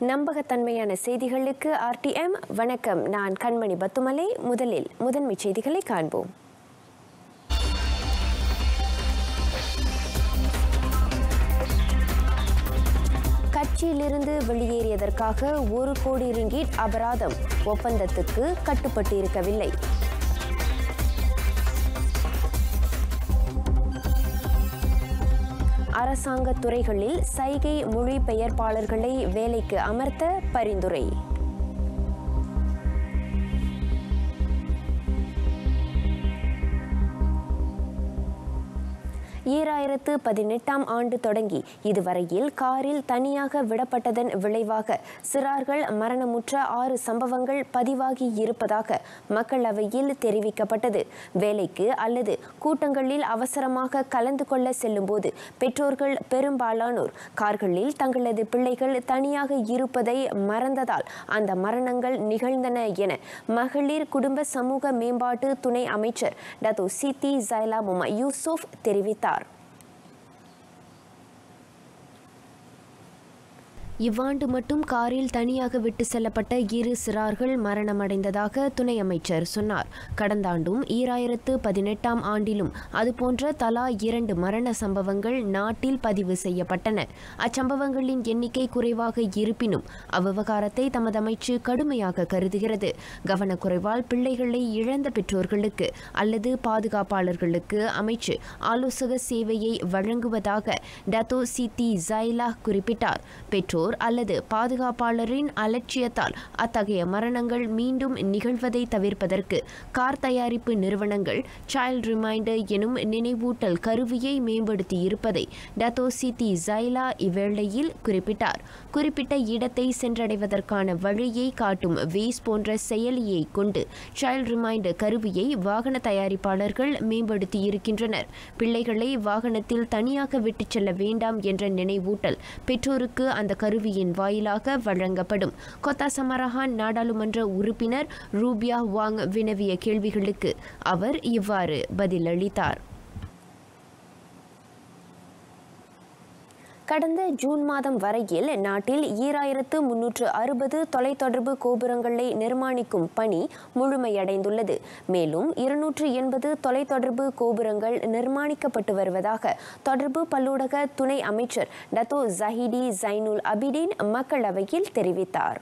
நம்பகத்தன்மையான செய்திகளுக்கு ஆர்டிஎம் வணக்கம் நான் கண்மணி பத்துமலை முதலில் முதன்மை செய்திகளை காண்போம் கட்சியிலிருந்து வெளியேறியதற்காக ஒரு கோடி ரிங்கீட் அபராதம் ஒப்பந்தத்துக்கு கட்டுப்பட்டிருக்கவில்லை அரசாங்க துறைகளில் சைகை மொழிபெயர்ப்பாளர்களை வேலைக்கு அமர்த்த பரிந்துரை ஈராயிரத்து பதினெட்டாம் ஆண்டு தொடங்கி இதுவரையில் காரில் தனியாக விடப்பட்டதன் விளைவாக சிறார்கள் மரணமுற்ற ஆறு சம்பவங்கள் பதிவாகி இருப்பதாக மக்களவையில் தெரிவிக்கப்பட்டது வேலைக்கு அல்லது கூட்டங்களில் அவசரமாக கலந்து கொள்ள செல்லும்போது பெற்றோர்கள் பெரும்பாலானோர் கார்களில் தங்களது பிள்ளைகள் தனியாக இருப்பதை மறந்ததால் அந்த மரணங்கள் நிகழ்ந்தன என மகளிர் குடும்ப சமூக மேம்பாட்டு துணை அமைச்சர் டத்தோ சித்தி ஜைலா முமா யூசுப் தெரிவித்தார் இவ்வாண்டு மட்டும் காரில் தனியாக விட்டு செல்லப்பட்ட இரு சிறார்கள் மரணமடைந்ததாக துணை அமைச்சர் சொன்னார் கடந்த ஆண்டும் ஈராயிரத்து பதினெட்டாம் ஆண்டிலும் அதுபோன்ற தலா இரண்டு மரண சம்பவங்கள் நாட்டில் பதிவு செய்யப்பட்டன அச்சம்பவங்களின் எண்ணிக்கை குறைவாக இருப்பினும் அவ்விவகாரத்தை தமது அமைச்சு கடுமையாக கருதுகிறது கவனக்குறைவால் பிள்ளைகளை இழந்த பெற்றோர்களுக்கு அல்லது பாதுகாப்பாளர்களுக்கு அமைச்சு ஆலோசக சேவையை வழங்குவதாக டத்தோ சித்தி ஜைலா குறிப்பிட்டார் பெற்றோர் அல்லது பாதுகாப்பாளரின் அலட்சியத்தால் அத்தகைய மரணங்கள் மீண்டும் நிகழ்வதை தவிர்ப்பதற்கு கார் தயாரிப்பு நிறுவனங்கள் சைல்ட் ரிமைண்டர் எனும் நினைவூட்டல் கருவியை மேம்படுத்தி இருப்பதை டத்தோ சித்தி ஜைலா இவ்வேளையில் குறிப்பிட்டார் குறிப்பிட்ட இடத்தை சென்றடைவதற்கான வழியை காட்டும் வேஸ் போன்ற செயலியை கொண்டு சைல்ட் ரிமைண்டர் கருவியை வாகன தயாரிப்பாளர்கள் மேம்படுத்தி இருக்கின்றனர் பிள்ளைகளை வாகனத்தில் தனியாக விட்டுச் செல்ல வேண்டாம் என்ற நினைவூட்டல் பெற்றோருக்கு அந்த கருவியின் வாயிலாக வழங்கப்படும் கொத்தா சமரஹான் நாடாளுமன்ற உறுப்பினர் ரூபியா வாங் வினவிய கேள்விகளுக்கு அவர் இவ்வாறு பதிலளித்தார் கடந்த ஜூன் மாதம் வரையில் நாட்டில் ஈராயிரத்து முன்னூற்று அறுபது தொலைத்தொடர்பு கோபுரங்களை நிர்மாணிக்கும் பணி முழுமையடைந்துள்ளது மேலும் இருநூற்று எண்பது தொலைத்தொடர்பு கோபுரங்கள் நிர்மாணிக்கப்பட்டு வருவதாக தொடர்பு பல்லூடக துணை அமைச்சர் டத்தோ ஜஹிடி ஜைனுல் அபிடின் மக்களவையில் தெரிவித்தார்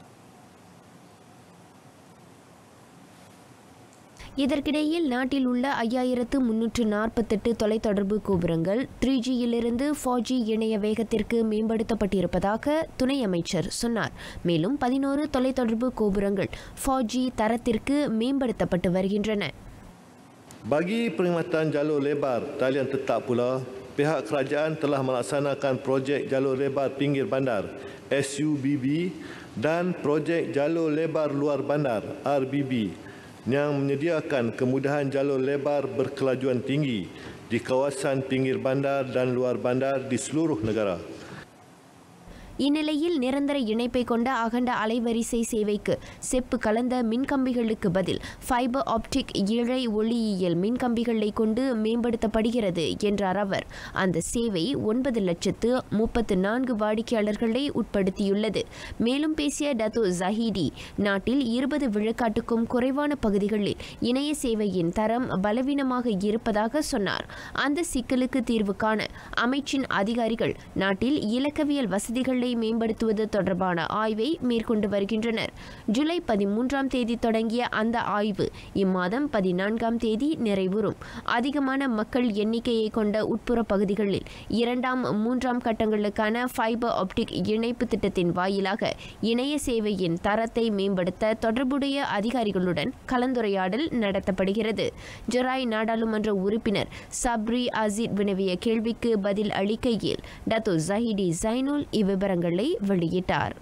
இதற்கிடையில் நாட்டில் உள்ள ஐயாயிரத்து முன்னூற்று நாற்பத்தெட்டு தொலைத்தொடர்பு கோபுரங்கள் த்ரீ ஜியிலிருந்து ஃபோர் ஜி இணைய வேகத்திற்கு மேம்படுத்தப்பட்டிருப்பதாக துணை அமைச்சர் சொன்னார் மேலும் பதினோரு தொலைத்தொடர்பு கோபுரங்கள் ஃபோர் ஜி தரத்திற்கு மேம்படுத்தப்பட்டு வருகின்றன Bagi perkhidmatan jalur lebar talian tetap pula, pihak kerajaan telah melaksanakan projek jalur lebar pinggir bandar SUBB dan projek jalur lebar luar bandar RBB yang menyediakan kemudahan jalur lebar berkelajuan tinggi di kawasan pinggir bandar dan luar bandar di seluruh negara. இந்நிலையில் நிரந்தர இணைப்பை கொண்ட அகண்ட அலைவரிசை சேவைக்கு செப்பு கலந்த மின்கம்பிகளுக்கு பதில் ஃபைபர் ஆப்டிக் இழை ஒளியியல் மின்கம்பிகளை கொண்டு மேம்படுத்தப்படுகிறது என்றார் அவர் அந்த சேவை ஒன்பது லட்சத்து முப்பத்து நான்கு வாடிக்கையாளர்களை உட்படுத்தியுள்ளது மேலும் பேசிய டத்தோ ஜஹீடி நாட்டில் இருபது விழுக்காட்டுக்கும் குறைவான பகுதிகளில் இணைய சேவையின் தரம் பலவீனமாக இருப்பதாக சொன்னார் அந்த சிக்கலுக்கு தீர்வு காண அமைச்சின் அதிகாரிகள் நாட்டில் இலக்கவியல் வசதிகளை மேம்படுத்துவது தொடர்பான ஆய்வை மேற்கொண்டு வருகின்றனர் ஜூலை பதிமூன்றாம் தேதி தொடங்கிய அந்த ஆய்வு இம்மாதம் பதினான்காம் தேதி நிறைவுறும் அதிகமான மக்கள் எண்ணிக்கையை கொண்ட உட்புற பகுதிகளில் இரண்டாம் மூன்றாம் கட்டங்களுக்கான ஃபைபர் ஆப்டிக் இணைப்பு திட்டத்தின் வாயிலாக இணைய சேவையின் தரத்தை மேம்படுத்த தொடர்புடைய அதிகாரிகளுடன் கலந்துரையாடல் நடத்தப்படுகிறது ஜொராய் நாடாளுமன்ற உறுப்பினர் சப்ரி அசீத் வினவிய கேள்விக்கு பதில் அளிக்கையில் டத்தோ ஜஹிடி ஜைனுல் இவ்விவரங்களை வெளியிட்டார்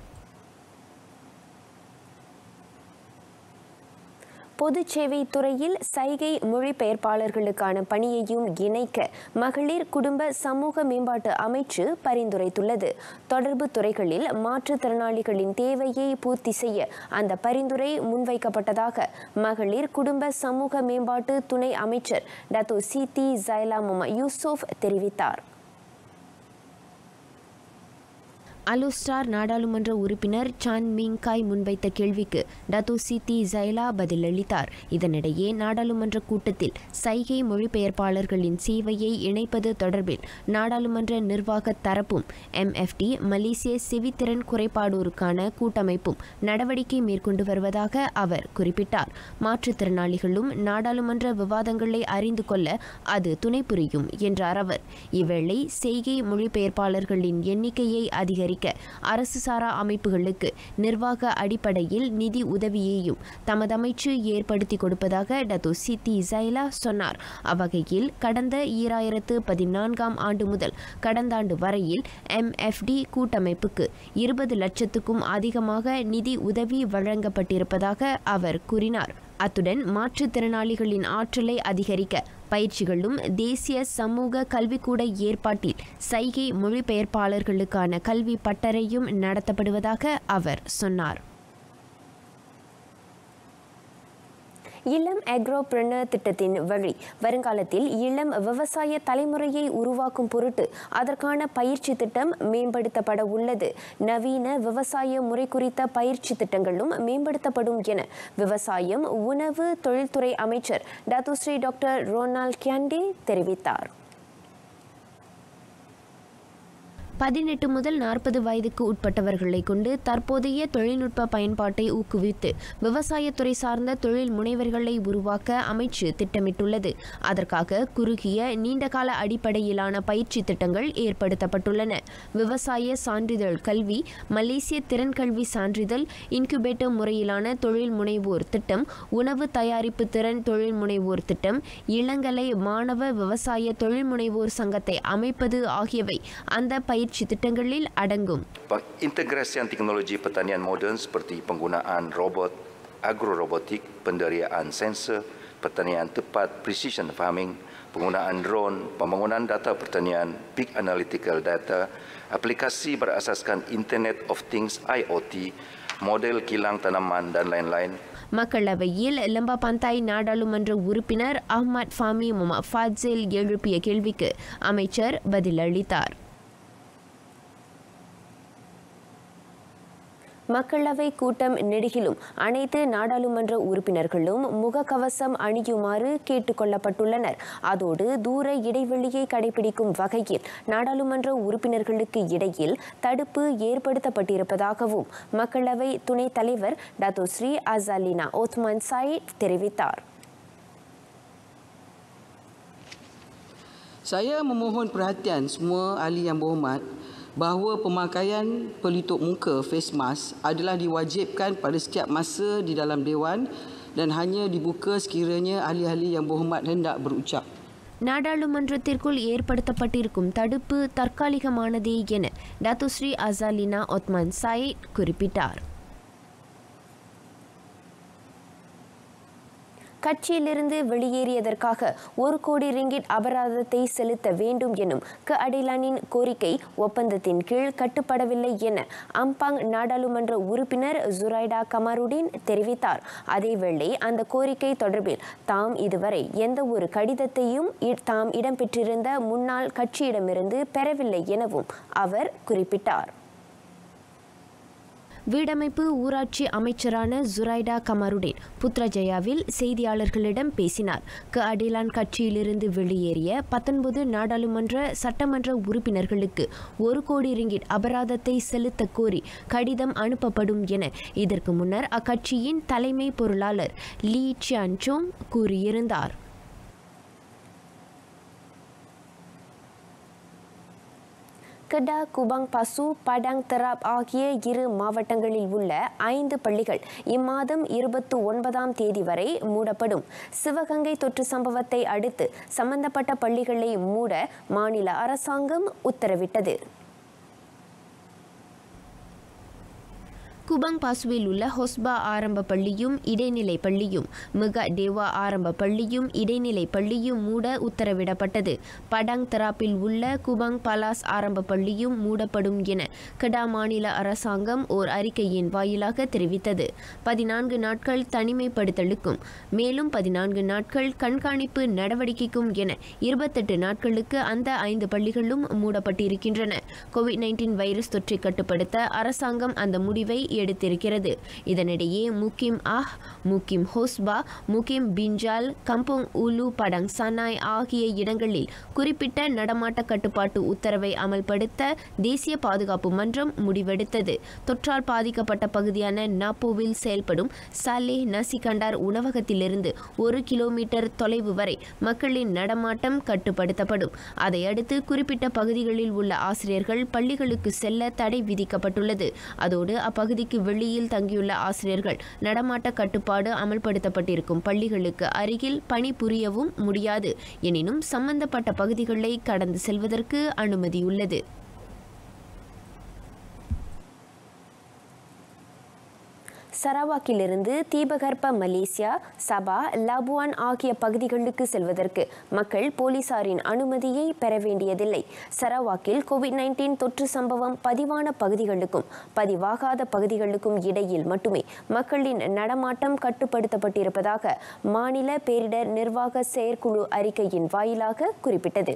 பொது சேவை துறையில் சைகை மொழிபெயர்ப்பாளர்களுக்கான பணியையும் இணைக்க மகளிர் குடும்ப சமூக மேம்பாட்டு அமைச்சு பரிந்துரைத்துள்ளது தொடர்பு துறைகளில் மாற்றுத்திறனாளிகளின் தேவையை பூர்த்தி செய்ய அந்த பரிந்துரை முன்வைக்கப்பட்டதாக மகளிர் குடும்ப சமூக மேம்பாட்டு துணை அமைச்சர் டத்தோ சித்தி ஜைலா முமா யூசுப் தெரிவித்தார் அலுஸ்டார் நாடாளுமன்ற உறுப்பினர் சான் மிங்காய் முன்வைத்த கேள்விக்கு டத்து சித்தி ஜைலா பதிலளித்தார் இதனிடையே நாடாளுமன்ற கூட்டத்தில் சைகை மொழிபெயர்ப்பாளர்களின் சேவையை இணைப்பது தொடர்பில் நாடாளுமன்ற நிர்வாக தரப்பும் எம்எஃப்டி மலேசிய செவித்திறன் குறைபாடோருக்கான கூட்டமைப்பும் நடவடிக்கை மேற்கொண்டு வருவதாக அவர் குறிப்பிட்டார் மாற்றுத்திறனாளிகளும் நாடாளுமன்ற விவாதங்களை அறிந்து கொள்ள அது துணை புரியும் என்றார் அவர் இவ்வேளை செய்கை மொழிபெயர்ப்பாளர்களின் எண்ணிக்கையை அதிகரிக்க அரசு சாரா அமைப்புகளுக்கு நிர்வாக அடிப்படையில் நிதி உதவியையும் தமது அமைச்சு ஏற்படுத்தி கொடுப்பதாக டத்து சித்தி ஜைலா சொன்னார் அவ்வகையில் கடந்த ஈராயிரத்து பதினான்காம் ஆண்டு முதல் கடந்த ஆண்டு வரையில் எம்எஃப்டி கூட்டமைப்புக்கு இருபது லட்சத்துக்கும் அதிகமாக நிதி உதவி வழங்கப்பட்டிருப்பதாக அவர் கூறினார் அத்துடன் மாற்றுத்திறனாளிகளின் ஆற்றலை அதிகரிக்க பயிற்சிகளும் தேசிய சமூக கல்விக்கூட ஏற்பாட்டில் சைகை மொழிபெயர்ப்பாளர்களுக்கான கல்வி பட்டறையும் நடத்தப்படுவதாக அவர் சொன்னார் இளம் அக்ரோபிரனர் திட்டத்தின் வழி வருங்காலத்தில் இளம் விவசாய தலைமுறையை உருவாக்கும் பொருட்டு அதற்கான பயிற்சி திட்டம் மேம்படுத்தப்பட உள்ளது நவீன விவசாய முறை குறித்த பயிற்சி திட்டங்களும் மேம்படுத்தப்படும் என விவசாயம் உணவு தொழில்துறை அமைச்சர் டாத்துஸ்ரீ டாக்டர் ரோனால்ட் கியாண்டே தெரிவித்தார் பதினெட்டு முதல் நாற்பது வயதுக்கு உட்பட்டவர்களை கொண்டு தற்போதைய தொழில்நுட்ப பயன்பாட்டை ஊக்குவித்து விவசாயத்துறை சார்ந்த தொழில் முனைவர்களை உருவாக்க அமைச்சு திட்டமிட்டுள்ளது அதற்காக குறுகிய நீண்டகால அடிப்படையிலான பயிற்சி திட்டங்கள் ஏற்படுத்தப்பட்டுள்ளன விவசாய சான்றிதழ் கல்வி மலேசிய திறன் கல்வி சான்றிதழ் இன்குபேட்டர் முறையிலான தொழில் முனைவோர் திட்டம் உணவு தயாரிப்பு திறன் தொழில் முனைவோர் திட்டம் இளங்கலை மாணவ விவசாய தொழில் முனைவோர் சங்கத்தை அமைப்பது ஆகியவை அந்த பயிற்சி திட்டங்களில் அடங்கும் Pengintegrasian teknologi pertanian moden seperti penggunaan robot, agrorobotik, penderiaan sensor, pertanian tepat, precision farming, penggunaan drone, pembangunan data pertanian, big analytical data, aplikasi berasaskan Internet of Things IoT, model kilang tanaman dan lain-lain மக்களவையில் Lamba Pantai நாடாளுமன்ற உறுப்பினர் Ahmad Fahmi Mohammed Fazil எழுப்பிய கேள்விக்கு அமைச்சர் பதிலளித்தார் மக்களவை கூட்டம் நெடுகிலும் அனைத்து நாடாளுமன்ற உறுப்பினர்களும் முகக்கவசம் அணியுமாறு கேட்டுக்கொள்ளப்பட்டுள்ளனர் அதோடு தூர இடைவெளியை கடைபிடிக்கும் வகையில் நாடாளுமன்ற உறுப்பினர்களுக்கு இடையில் தடுப்பு ஏற்படுத்தப்பட்டிருப்பதாகவும் மக்களவை துணைத் தலைவர் Dato Sri Azalina Othman Said தெரிவித்தார் Saya memohon perhatian semua ahli yang berhormat bahawa pemakaian pelitup muka face mask adalah diwajibkan pada setiap masa di dalam dewan dan hanya dibuka sekiranya ahli-ahli yang berhormat hendak berucap. நாடாளுமன்றத்திற்குள் ஏற்படுத்தப்பட்டிருக்கும் தடுப்பு தற்காலிகமானதே என டாத்துஸ்ரீ அசாலினா ஒத்மான் சாயிட் குறிப்பிட்டார் கட்சியிலிருந்து வெளியேறியதற்காக ஒரு கோடி ringgit அபராதத்தை செலுத்த வேண்டும் எனும் க அடிலானின் கோரிக்கை ஒப்பந்தத்தின் கீழ் கட்டுப்படவில்லை என அம்பாங் நாடாளுமன்ற உறுப்பினர் ஜுரைடா கமருடின் தெரிவித்தார் அதேவேளை அந்த கோரிக்கை தொடர்பில் தாம் இதுவரை எந்த ஒரு கடிதத்தையும் இ- தாம் இடம்பெற்றிருந்த முன்னாள் கட்சியிடமிருந்து பெறவில்லை எனவும் அவர் குறிப்பிட்டார் வீடமைப்பு ஊராட்சி அமைச்சரான ஜுரைடா கமருடின் புத்ரஜயாவில் செய்தியாளர்களிடம் பேசினார் க அடிலான் கட்சியிலிருந்து வெளியேறிய பத்தொன்பது நாடாளுமன்ற சட்டமன்ற உறுப்பினர்களுக்கு ஒரு கோடி ரிங்கிட் அபராதத்தை செலுத்த கோரி கடிதம் அனுப்பப்படும் என இதற்கு முன்னர் அக்கட்சியின் தலைமை பொருளாளர் லீ சியான்சோங் கூறியிருந்தார் கெடா குபாங் பசு படாங் தெராப் ஆகிய இரு மாவட்டங்களில் உள்ள ஐந்து பள்ளிகள் இம்மாதம் இருபத்தி ஒன்பதாம் தேதி வரை மூடப்படும் சிவகங்கை தொற்று சம்பவத்தை அடுத்து சம்பந்தப்பட்ட பள்ளிகளை மூட மாநில அரசாங்கம் உத்தரவிட்டது குபங் பாசுவில் உள்ள ஹொஸ்பா ஆரம்ப பள்ளியும் இடைநிலை பள்ளியும் மிக டேவா ஆரம்ப பள்ளியும் இடைநிலை பள்ளியும் மூட உத்தரவிடப்பட்டது படாங் தராப்பில் உள்ள குபங் பலாஸ் ஆரம்ப பள்ளியும் மூடப்படும் என கடா மாநில அரசாங்கம் ஓர் அறிக்கையின் வாயிலாக தெரிவித்தது பதினான்கு நாட்கள் தனிமைப்படுத்தலுக்கும் மேலும் பதினான்கு நாட்கள் கண்காணிப்பு நடவடிக்கைக்கும் என இருபத்தெட்டு நாட்களுக்கு அந்த ஐந்து பள்ளிகளும் மூடப்பட்டிருக்கின்றன கோவிட் நைன்டீன் வைரஸ் தொற்றை கட்டுப்படுத்த அரசாங்கம் அந்த முடிவை எடுத்திருக்கிறது இதனிடையே முக்கிம் ஆஹ் முக்கிம் ஹோஸ்பா முக்கிம் பிஞ்சால் கம்போங் உலு படங் சனாய் ஆகிய இடங்களில் குறிப்பிட்ட நடமாட்ட கட்டுப்பாட்டு உத்தரவை அமல்படுத்த தேசிய பாதுகாப்பு மன்றம் முடிவெடுத்தது தொற்றால் பாதிக்கப்பட்ட பகுதியான நாப்போவில் செயல்படும் சாலே நசிகண்டார் உணவகத்திலிருந்து ஒரு கிலோமீட்டர் தொலைவு வரை மக்களின் நடமாட்டம் கட்டுப்படுத்தப்படும் அதையடுத்து குறிப்பிட்ட பகுதிகளில் உள்ள ஆசிரியர்கள் பள்ளிகளுக்கு செல்ல தடை விதிக்கப்பட்டுள்ளது அதோடு அப்பகுதிக்கு வெளியில் தங்கியுள்ள ஆசிரியர்கள் நடமாட்ட கட்டுப்பாடு அமல்படுத்தப்பட்டிருக்கும் பள்ளிகளுக்கு அருகில் பணிபுரியவும் முடியாது எனினும் சம்பந்தப்பட்ட பகுதிகளை கடந்து செல்வதற்கு அனுமதியுள்ளது சரவாக்கிலிருந்து தீபகற்ப மலேசியா சபா லபுவான் ஆகிய பகுதிகளுக்கு செல்வதற்கு மக்கள் போலீசாரின் அனுமதியை பெற வேண்டியதில்லை சரவாக்கில் கோவிட் நைன்டீன் தொற்று சம்பவம் பதிவான பகுதிகளுக்கும் பதிவாகாத பகுதிகளுக்கும் இடையில் மட்டுமே மக்களின் நடமாட்டம் கட்டுப்படுத்தப்பட்டிருப்பதாக மாநில பேரிடர் நிர்வாக செயற்குழு அறிக்கையின் வாயிலாக குறிப்பிட்டது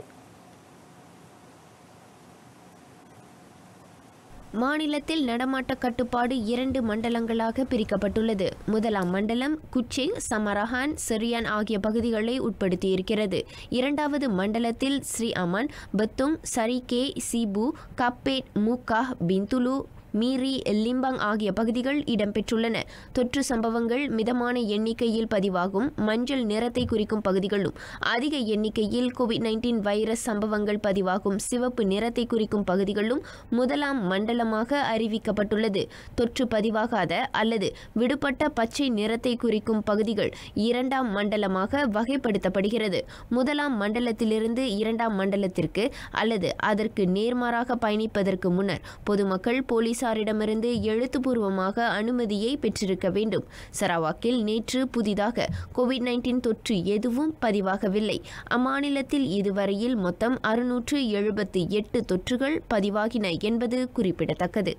மாநிலத்தில் நடமாட்ட கட்டுப்பாடு இரண்டு மண்டலங்களாக பிரிக்கப்பட்டுள்ளது முதலாம் மண்டலம் குச்சிங் சமரஹான் செரியான் ஆகிய பகுதிகளை உட்படுத்தியிருக்கிறது இரண்டாவது மண்டலத்தில் ஸ்ரீ அமன் பத்துங் சரிகே சிபு கப்பேட் முக்கா பிந்துலு மீரி லிம்பாங் ஆகிய பகுதிகள் இடம்பெற்றுள்ளன தொற்று சம்பவங்கள் மிதமான எண்ணிக்கையில் பதிவாகும் மஞ்சள் நிறத்தை குறிக்கும் பகுதிகளும் அதிக எண்ணிக்கையில் கோவிட் நைன்டீன் வைரஸ் சம்பவங்கள் பதிவாகும் சிவப்பு நிறத்தை குறிக்கும் பகுதிகளும் முதலாம் மண்டலமாக அறிவிக்கப்பட்டுள்ளது தொற்று பதிவாகாத அல்லது விடுபட்ட பச்சை நிறத்தை குறிக்கும் பகுதிகள் இரண்டாம் மண்டலமாக வகைப்படுத்தப்படுகிறது முதலாம் மண்டலத்திலிருந்து இரண்டாம் மண்டலத்திற்கு அல்லது அதற்கு நேர்மாறாக பயணிப்பதற்கு முன்னர் பொதுமக்கள் போலீசாரிடமிருந்து எழுத்துப்பூர்வமாக அனுமதியை பெற்றிருக்க வேண்டும் சரவாக்கில் நேற்று புதிதாக கோவிட் நைன்டீன் தொற்று எதுவும் பதிவாகவில்லை அம்மாநிலத்தில் இதுவரையில் மொத்தம் அறுநூற்று எழுபத்தி எட்டு தொற்றுகள் பதிவாகின என்பது குறிப்பிடத்தக்கது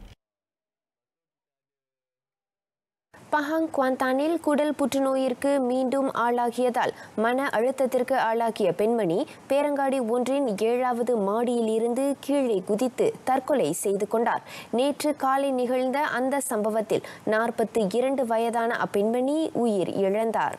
பஹாங் குவாந்தானில் குடல் புற்றுநோயிற்கு மீண்டும் ஆளாகியதால் மன அழுத்தத்திற்கு ஆளாகிய பெண்மணி பேரங்காடி ஒன்றின் ஏழாவது மாடியில் இருந்து கீழே குதித்து தற்கொலை செய்து கொண்டார் நேற்று காலை நிகழ்ந்த அந்த சம்பவத்தில் நாற்பத்தி இரண்டு வயதான அப்பெண்மணி உயிர் இழந்தார்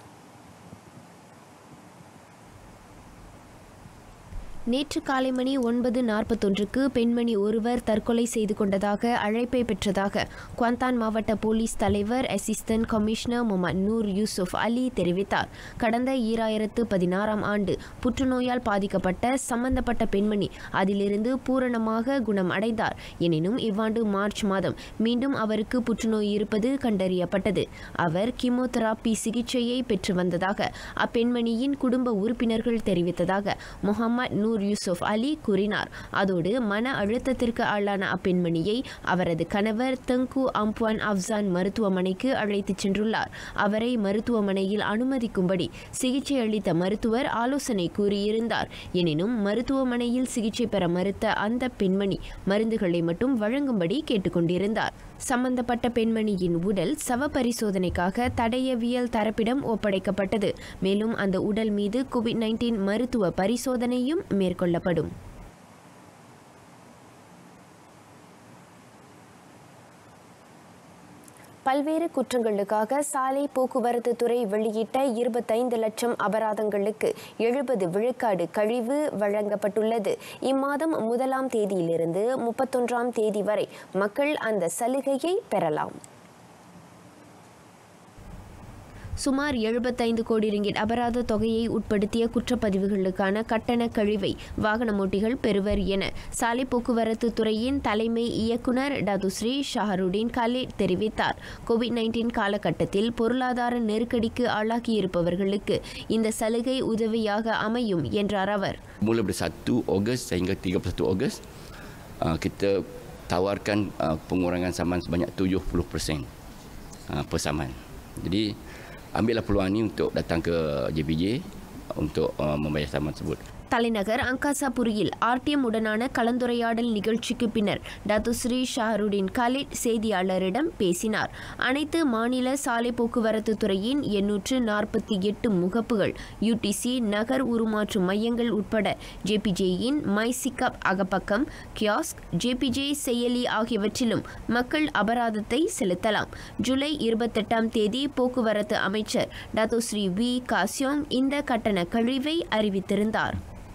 நேற்று காலை மணி ஒன்பது நாற்பத்தொன்றுக்கு பெண்மணி ஒருவர் தற்கொலை செய்து கொண்டதாக அழைப்பை பெற்றதாக குவாந்தான் மாவட்ட போலீஸ் தலைவர் assistant commissioner Mohamad Noor Yusof Ali தெரிவித்தார் கடந்த ஈராயிரத்து பதினாறாம் ஆண்டு புற்றுநோயால் பாதிக்கப்பட்ட சம்பந்தப்பட்ட பெண்மணி அதிலிருந்து பூரணமாக குணம் அடைந்தார் எனினும் இவ்வாண்டு மார்ச் மாதம் மீண்டும் அவருக்கு புற்றுநோய் இருப்பது கண்டறியப்பட்டது அவர் கீமோதெராபி சிகிச்சையை பெற்று வந்ததாக அப்பெண்மணியின் குடும்ப உறுப்பினர்கள் தெரிவித்ததாக முகமது நூர் யூசுப் அலி கூறினார் அதோடு மன அழுத்தத்திற்கு ஆளான அப்பெண்மணியை அவரது கணவர் தங்கு அம்பான் அப்சான் மருத்துவமனைக்கு அழைத்துச் சென்றுள்ளார் அவரை மருத்துவமனையில் அனுமதிக்கும்படி சிகிச்சை அளித்த மருத்துவர் ஆலோசனை கூறியிருந்தார் எனினும் மருத்துவமனையில் சிகிச்சை பெற மறுத்த அந்த பெண்மணி மருந்துகளை மட்டும் வழங்கும்படி கேட்டுக்கொண்டிருந்தார் சம்பந்தப்பட்ட பெண்மணியின் உடல் சவ பரிசோதனைக்காக தடயவியல் தரப்பிடம் ஒப்படைக்கப்பட்டது மேலும் அந்த உடல் மீது கோவிட் நைன்டீன் மருத்துவ பரிசோதனையும் மேற்கொள்ளப்படும் பல்வேறு குற்றங்களுக்காக சாலை போக்குவரத்து துறை வெளியிட்ட இருபத்தைந்து லட்சம் அபராதங்களுக்கு எழுபது விழுக்காடு கழிவு வழங்கப்பட்டுள்ளது இம்மாதம் முதலாம் தேதியிலிருந்து முப்பத்தொன்றாம் தேதி வரை மக்கள் அந்த சலுகையை பெறலாம் சுமார் எழுபத்தைந்து கோடி ரிங்கிட் அபராத தொகையை உட்படுத்திய குற்றப்பதிவுகளுக்கான கட்டண கழிவை வாகனமோட்டிகள் பெறுவர் என சாலை போக்குவரத்து துறையின் தலைமை இயக்குனர் டதுஸ்ரீ ஷஹருடீன் கலே தெரிவித்தார் கோவிட் நைன்டீன் காலகட்டத்தில் பொருளாதார நெருக்கடிக்கு ஆளாகியிருப்பவர்களுக்கு இந்த சலுகை உதவியாக அமையும் என்றார் அவர் Mula dari 1 Ogos sehingga 31 Ogos uh, kita tawarkan uh, pengurangan saman sebanyak 70% uh, per saman. Jadi ambillah peluang ini untuk datang ke JPJ untuk uh, membayar saman tersebut. தலைநகர் அங்காசாபுரியில் ஆர்டிஎம் உடனான கலந்துரையாடல் நிகழ்ச்சிக்கு பின்னர் டாத்து ஸ்ரீ ஷாருடின் கலிட் செய்தியாளரிடம் பேசினார் அனைத்து மாநில சாலை போக்குவரத்து துறையின் எண்ணூற்று நாற்பத்தி எட்டு முகப்புகள் யூடிசி நகர் உருமாற்று மையங்கள் உட்பட ஜேபிஜேயின் மைசிகப் அகப்பக்கம் கியாஸ்க் ஜேபிஜே செயலி ஆகியவற்றிலும் மக்கள் அபராதத்தை செலுத்தலாம் ஜூலை இருபத்தெட்டாம் தேதி போக்குவரத்து அமைச்சர் டாத்து ஸ்ரீ வி காசியோங் இந்த கட்டண கழிவை அறிவித்திருந்தார்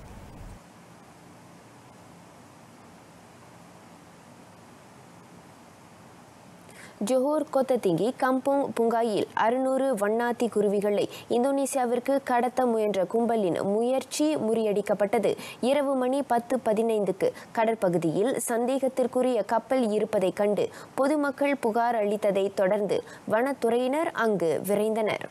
ஜோஹோர் கொத்ததிங்கி கம்புங் புங்காயில் அறுநூறு வண்ணாத்தி குருவிகளை இந்தோனேசியாவிற்கு கடத்த முயன்ற கும்பலின் முயற்சி முறியடிக்கப்பட்டது இரவு மணி பத்து பதினைந்துக்கு கடற்பகுதியில் சந்தேகத்திற்குரிய கப்பல் இருப்பதைக் கண்டு பொதுமக்கள் புகார் அளித்ததைத் தொடர்ந்து வனத்துறையினர் அங்கு விரைந்தனர்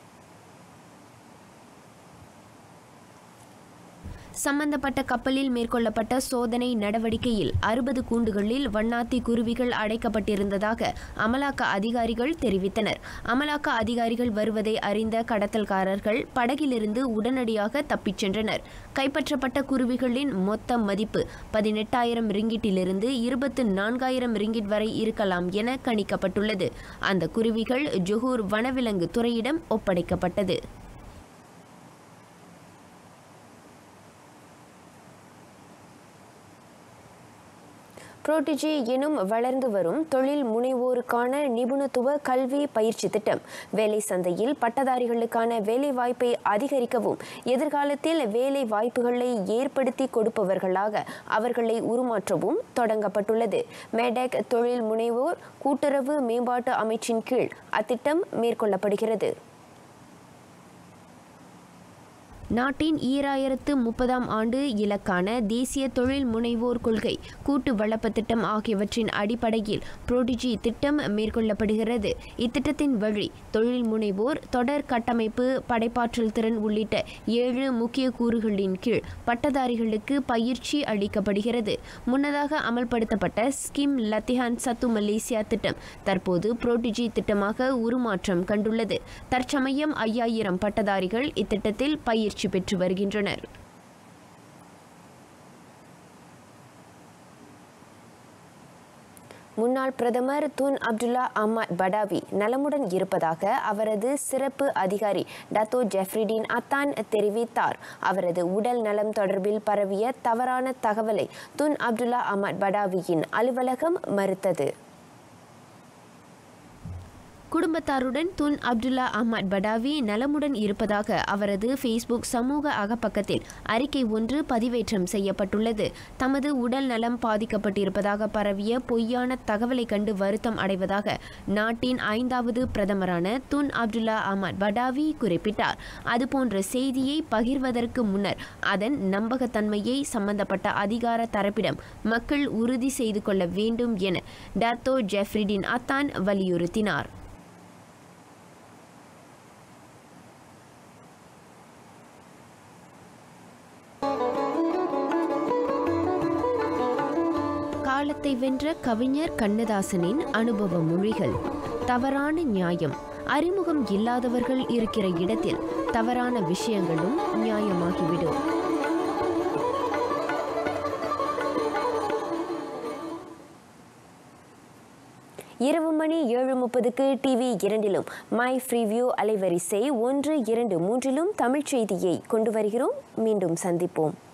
சம்பந்தப்பட்ட கப்பலில் மேற்கொள்ளப்பட்ட சோதனை நடவடிக்கையில் அறுபது கூண்டுகளில் வண்ணாத்தி குருவிகள் அடைக்கப்பட்டிருந்ததாக அமலாக்க அதிகாரிகள் தெரிவித்தனர் அமலாக்க அதிகாரிகள் வருவதை அறிந்த கடத்தல்காரர்கள் படகிலிருந்து உடனடியாக தப்பிச் சென்றனர் கைப்பற்றப்பட்ட குருவிகளின் மொத்த மதிப்பு பதினெட்டாயிரம் ரிங்கிட்டிலிருந்து இருபத்து நான்காயிரம் ரிங்கிட் வரை இருக்கலாம் என கணிக்கப்பட்டுள்ளது அந்த குருவிகள் ஜொஹூர் வனவிலங்கு துறையிடம் ஒப்படைக்கப்பட்டது புரோட்டிஜி எனும் வளர்ந்து வரும் தொழில் முனைவோருக்கான நிபுணத்துவ கல்வி பயிற்சி திட்டம் வேலை சந்தையில் பட்டதாரிகளுக்கான வேலை வாய்ப்பை அதிகரிக்கவும் எதிர்காலத்தில் வேலை வாய்ப்புகளை ஏற்படுத்தி கொடுப்பவர்களாக அவர்களை உருமாற்றவும் தொடங்கப்பட்டுள்ளது மேடெக் தொழில் முனைவோர் கூட்டுறவு மேம்பாட்டு அமைச்சின் கீழ் அத்திட்டம் மேற்கொள்ளப்படுகிறது நாட்டின் ஈராயிரத்து முப்பதாம் ஆண்டு இலக்கான தேசிய தொழில் முனைவோர் கொள்கை கூட்டு வளப்ப திட்டம் ஆகியவற்றின் அடிப்படையில் புரோடிஜி திட்டம் மேற்கொள்ளப்படுகிறது இத்திட்டத்தின் வழி தொழில் முனைவோர் தொடர் கட்டமைப்பு படைப்பாற்றல் திறன் உள்ளிட்ட ஏழு முக்கிய கூறுகளின் கீழ் பட்டதாரிகளுக்கு பயிற்சி அளிக்கப்படுகிறது முன்னதாக அமல்படுத்தப்பட்ட ஸ்கிம் லத்திஹான் சத்து மலேசியா திட்டம் தற்போது புரோடிஜி திட்டமாக உருமாற்றம் கண்டுள்ளது தற்சமயம் ஐயாயிரம் பட்டதாரிகள் இத்திட்டத்தில் பயிற்சி பெற்று வருகின்றனர் முன்னாள் பிரதமர் துன் அப்துல்லா அஹ்மத் படாவி நலமுடன் இருப்பதாக அவரது சிறப்பு அதிகாரி டத்தோ ஜெஃப்ரிடின் அத்தான் தெரிவித்தார் அவரது உடல் நலம் தொடர்பில் பரவிய தவறான தகவலை துன் அப்துல்லா அஹ்மத் படாவியின் அலுவலகம் மறுத்தது குடும்பத்தாருடன் துன் அப்துல்லா அஹ்மத் படாவி நலமுடன் இருப்பதாக அவரது ஃபேஸ்புக் சமூக அகப்பக்கத்தில் அறிக்கை ஒன்று பதிவேற்றம் செய்யப்பட்டுள்ளது தமது உடல் நலம் பாதிக்கப்பட்டிருப்பதாக பரவிய பொய்யான தகவலை கண்டு வருத்தம் அடைவதாக நாட்டின் ஐந்தாவது பிரதமரான துன் அப்துல்லா அஹ்மத் படாவி குறிப்பிட்டார் அதுபோன்ற செய்தியை பகிர்வதற்கு முன்னர் அதன் நம்பகத்தன்மையை சம்பந்தப்பட்ட அதிகார தரப்பிடம் மக்கள் உறுதி செய்து கொள்ள வேண்டும் என டத்தோ ஜெஃப்ரிடின் அத்தான் வலியுறுத்தினார் காலத்தை வென்ற கவிஞர் கண்ணதாசனின் அனுபவ மொழிகள் தவறான நியாயம் அறிமுகம் இல்லாதவர்கள் இருக்கிற இடத்தில் தவறான விஷயங்களும் நியாயமாகிவிடும் இரவு மணி ஏழு முப்பதுக்கு டிவி இரண்டிலும் மை ஃப்ரீவியூ அலைவரிசை ஒன்று இரண்டு மூன்றிலும் தமிழ்ச் செய்தியை கொண்டு வருகிறோம் மீண்டும் சந்திப்போம்